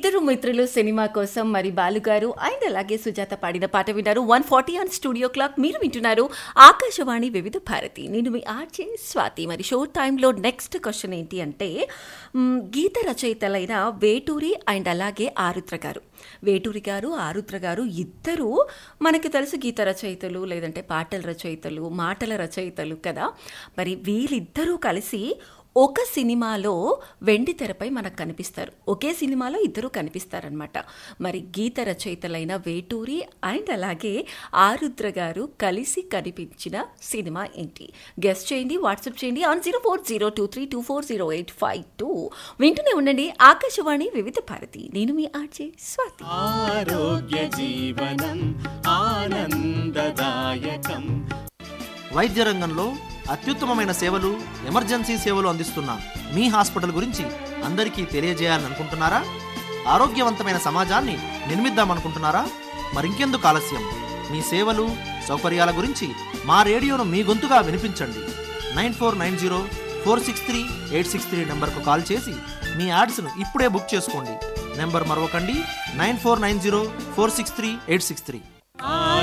ఇద్దరు మిత్రులు సినిమా కోసం మరి బాలుగారు అండ్ అలాగే సుజాత పాడిన పాట విన్నారు one forty on studio clock మీరు వింటున్నారు ఆకాశవాణి వివిధ భారతి నేను మీ ఆర్జే స్వాతి మరి షో టైంలో నెక్స్ట్ క్వశ్చన్ ఏంటి అంటే మ్, గీత రచయితలైన వేటూరి అండ్ అలాగే ఆరుద్ర గారు వేటూరి గారు ఆరుద్ర గారు ఇద్దరు మనకి తెలుసు గీత రచయితలు లేదంటే పాటల రచయితలు మాటల రచయితలు కదా మరి వీళ్ళిద్దరూ కలిసి ఒక సినిమాలో వెండి తెరపై మనకు కనిపిస్తారు ఒకే సినిమాలో ఇద్దరు కనిపిస్తారనమాట మరి గీత రచయితలైన వేటూరి అండ్ అలాగే ఆరుద్ర గారు కలిసి కనిపించిన సినిమా ఏంటి గెస్ట్ చేయండి వాట్సాప్ చేయండి on zero four zero two three two four zero eight five two వింటూనే ఉండండి ఆకాశవాణి వివిధ భారతి నేను మీ ఆర్జే స్వాతి ఆరోగ్య జీవనం ఆనందదాయకం వైద్య రంగంలో అత్యుత్తమమైన సేవలు ఎమర్జెన్సీ సేవలు అందిస్తున్న మీ హాస్పిటల్ గురించి అందరికీ తెలియజేయాలని అనుకుంటున్నారా ఆరోగ్యవంతమైన సమాజాన్ని నిర్మిద్దామనుకుంటున్నారా మరింకెందుకు ఆలస్యం మీ సేవలు సౌకర్యాల గురించి మా రేడియోను మీ గొంతుగా వినిపించండి nine four nine zero four six three eight six three నెంబర్కు కాల్ చేసి మీ యాడ్స్ను ఇప్పుడే బుక్ చేసుకోండి నెంబర్ మరొకండి nine four nine zero four six three eight six three